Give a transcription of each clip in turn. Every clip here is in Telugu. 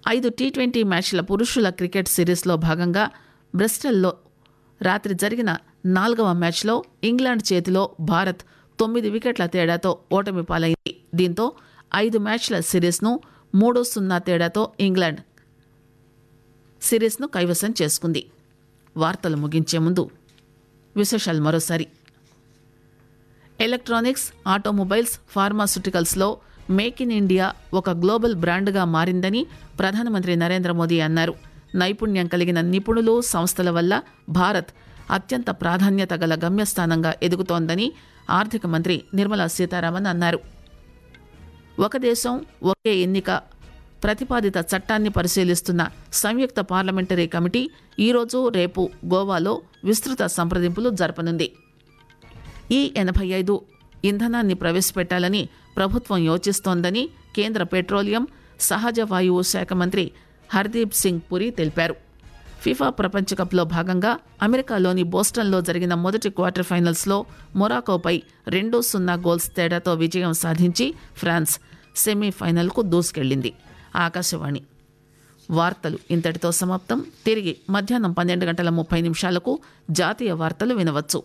ఐదు టీ ట్వంటీ మ్యాచ్ల పురుషుల క్రికెట్ సిరీస్లో భాగంగా బ్రిస్టల్లో రాత్రి జరిగిన నాలుగవ మ్యాచ్లో ఇంగ్లాండ్ చేతిలో భారత్ తొమ్మిది వికెట్ల తేడాతో ఓటమి పాలైంది దీంతో ఐదు మ్యాచ్ల సిరీస్ను మూడు సున్నా తేడాతో ఇంగ్లాండ్ సిరీస్ను కైవసం చేసుకుంది వార్తలు ముగించే ముందు విశేషాలు మరోసారి ఎలక్ట్రానిక్స్ ఆటోమొబైల్స్ ఫార్మాస్యూటికల్స్లో మేక్ ఇన్ ఇండియా ఒక గ్లోబల్ బ్రాండ్గా మారిందని ప్రధానమంత్రి నరేంద్ర మోదీ అన్నారు నైపుణ్యం కలిగిన నిపుణులు సంస్థల వల్ల భారత్ అత్యంత ప్రాధాన్యత గల గమ్యస్థానంగా ఎదుగుతోందని ఆర్థిక మంత్రి నిర్మలా సీతారామన్ అన్నారు ఒక దేశం ఒకే ఎన్నిక ప్రతిపాదిత చట్టాన్ని పరిశీలిస్తున్న సంయుక్త పార్లమెంటరీ కమిటీ ఈరోజు రేపు గోవాలో విస్తృత సంప్రదింపులు జరపనుంది ఈ ఎనభై ఐదు ఇంధనాన్ని ప్రవేశపెట్టాలని ప్రభుత్వం యోచిస్తోందని కేంద్ర పెట్రోలియం సహజ వాయువు శాఖ మంత్రి హర్దీప్ సింగ్ పురి తెలిపారు ఫిఫా ప్రపంచ కప్లో భాగంగా అమెరికాలోని బోస్టన్లో జరిగిన మొదటి క్వార్టర్ ఫైనల్స్లో మొరాకోపై రెండు సున్నా గోల్స్ తేడాతో విజయం సాధించి ఫ్రాన్స్ సెమీఫైనల్కు దూసుకెళ్లింది ఆకాశవాణి వార్తలు ఇంతటితో సమాప్తం తిరిగి మధ్యాహ్నం పన్నెండు గంటల ముప్పై నిమిషాలకు జాతీయ వార్తలు వినవచ్చు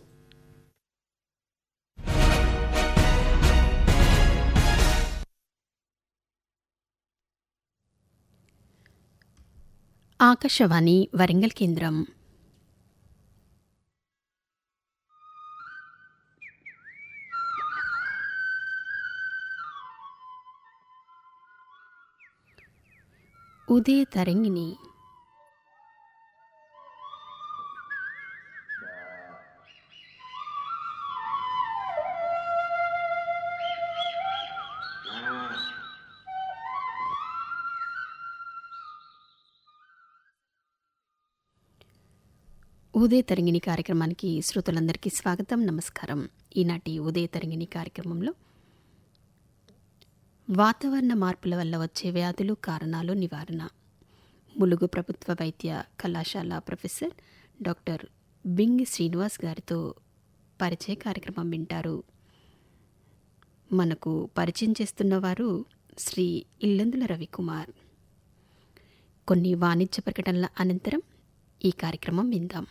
ఆకాశవాణి వరంగల్ కేంద్రం ఉదయ తరంగిణి ఉదయ తరంగిణి కార్యక్రమానికి శ్రోతలందరికీ స్వాగతం నమస్కారం ఈనాటి ఉదయ తరంగిణి కార్యక్రమంలో వాతావరణ మార్పుల వల్ల వచ్చే వ్యాధులు కారణాలు నివారణ ములుగు ప్రభుత్వ వైద్య కళాశాల ప్రొఫెసర్ డాక్టర్ బింగి శ్రీనివాస్ గారితో పరిచయ కార్యక్రమం వింటారు మనకు పరిచయం చేస్తున్నవారు శ్రీ ఇల్లందుల రవికుమార్ కొన్ని వాణిజ్య ప్రకటనల అనంతరం ఈ కార్యక్రమం విందాం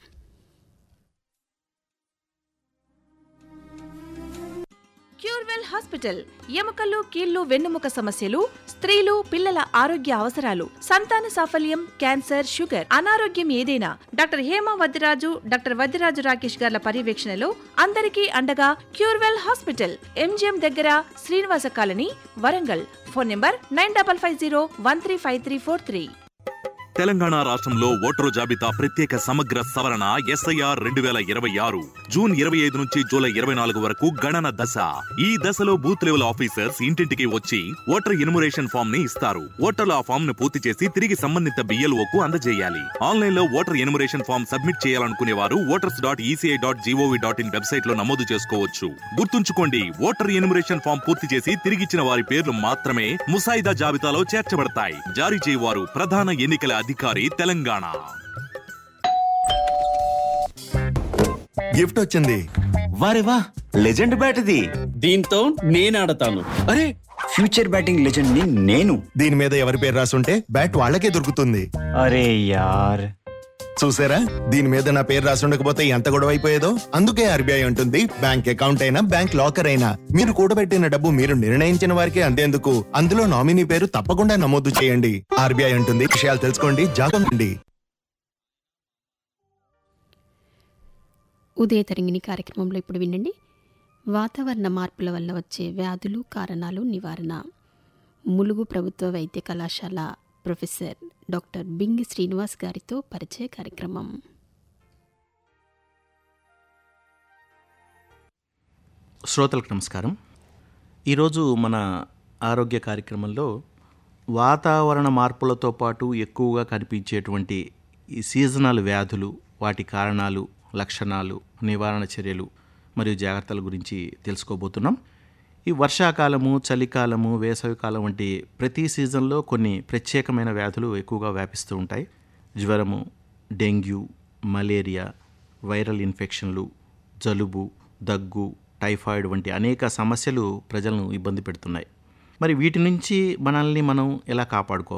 క్యూర్వెల్ హాస్పిటల్ ఎముకలు కీళ్లు వెన్నుముక సమస్యలు స్త్రీలు పిల్లల ఆరోగ్య అవసరాలు సంతాన సాఫల్యం క్యాన్సర్ షుగర్ అనారోగ్యం ఏదైనా డాక్టర్ హేమ వద్యరాజు డాక్టర్ వద్యరాజు రాకేష్ గార్ల పర్యవేక్షణలో అందరికీ అండగా క్యూర్వెల్ హాస్పిటల్ ఎంజిఎం దగ్గర Srinivasa colony Warangal phone number nine double five zero one three five three four three Telangana రాష్ట్రంలో ఓటరు జాబితా ప్రత్యేక సమగ్ర సవరణ ఎస్ఐఆర్ రెండు వేల ఇరవై ఆరు జూన్ ఇరవై ఐదు నుంచి జూలై ఇరవై నాలుగు వరకు గణన దశ ఈ దశలో బూత్ లెవెల్ ఆఫీసర్స్ ఇంటింటికి వచ్చి ఓటర్ ఇన్మురేషన్ ఫామ్ ని ఇస్తారు ఓటర్లు ఆ ఫామ్ ను పూర్తి చేసి తిరిగి సంబంధిత బిఎల్ఓ కు అందజేయాలి ఆన్లైన్ లో ఓటర్ ఇన్మురేషన్ ఫామ్ సబ్మిట్ చేయాలనుకునే వారు voters dot E C I dot G O V dot in website లో నమోదు చేసుకోవచ్చు గుర్తుంచుకోండి ఓటర్ ఇన్మురేషన్ ఫామ్ పూర్తి చేసి తిరిగిచ్చిన వారి పేర్లు మాత్రమే ముసాయిదా జాబితాలో చేర్చబడతాయి జారీ చేయవారు ప్రధాన ఎన్నికల అధికారి తెలంగాణ గిఫ్ట్ వచ్చింది వారే వా లెజెండ్ బ్యాట్ ఇది దీంతో నేను ఆడతాను అరే ఫ్యూచర్ బ్యాటింగ్ లెజెండ్ ని నేను దీని మీద ఎవరి పేరు రాసుంటే బ్యాట్ వాళ్ళకే దొరుకుతుంది అరే యార్ చూసారా దీని మీద నా పేరు రాసుండకపోతే ఎంత గొడవ అయిపోయేదో అందుకే ఆర్బీఐ ఉంటుంది బ్యాంక్ అకౌంట్ అయినా బ్యాంక్ లాకర్ అయినా మీరు కూడబెట్టిన డబ్బు మీరు నిర్ణయించిన వారికి అందేందుకు అందులో నామినీ పేరు తప్పకుండా నమోదు చేయండి ఆర్బీఐ ఉంటుంది విషయాలు తెలుసుకోండి జాగ్రత్త ఉదయ తరంగిణి కార్యక్రమంలో ఇప్పుడు వినండి వాతావరణ మార్పుల వల్ల వచ్చే వ్యాధులు కారణాలు నివారణ ములుగు ప్రభుత్వ వైద్య కళాశాల ప్రొఫెసర్ డాక్టర్ బింగి శ్రీనివాస్ గారితో పరిచయ కార్యక్రమం శ్రోతలకు నమస్కారం ఈరోజు మన ఆరోగ్య కార్యక్రమంలో వాతావరణ మార్పులతో పాటు ఎక్కువగా కనిపించేటువంటి ఈ సీజనల్ వ్యాధులు వాటి కారణాలు లక్షణాలు నివారణ చర్యలు మరియు జాగ్రత్తల గురించి తెలుసుకోబోతున్నాం ఈ వర్షాకాలము చలికాలము వేసవికాలం వంటి ప్రతి సీజన్లో కొన్ని ప్రత్యేకమైన వ్యాధులు ఎక్కువగా వ్యాపిస్తూ ఉంటాయి జ్వరము డెంగ్యూ మలేరియా వైరల్ ఇన్ఫెక్షన్లు జలుబు దగ్గు టైఫాయిడ్ వంటి అనేక సమస్యలు ప్రజలను ఇబ్బంది పెడుతున్నాయి మరి వీటి నుంచి మనల్ని మనం ఎలా కాపాడుకోవాలి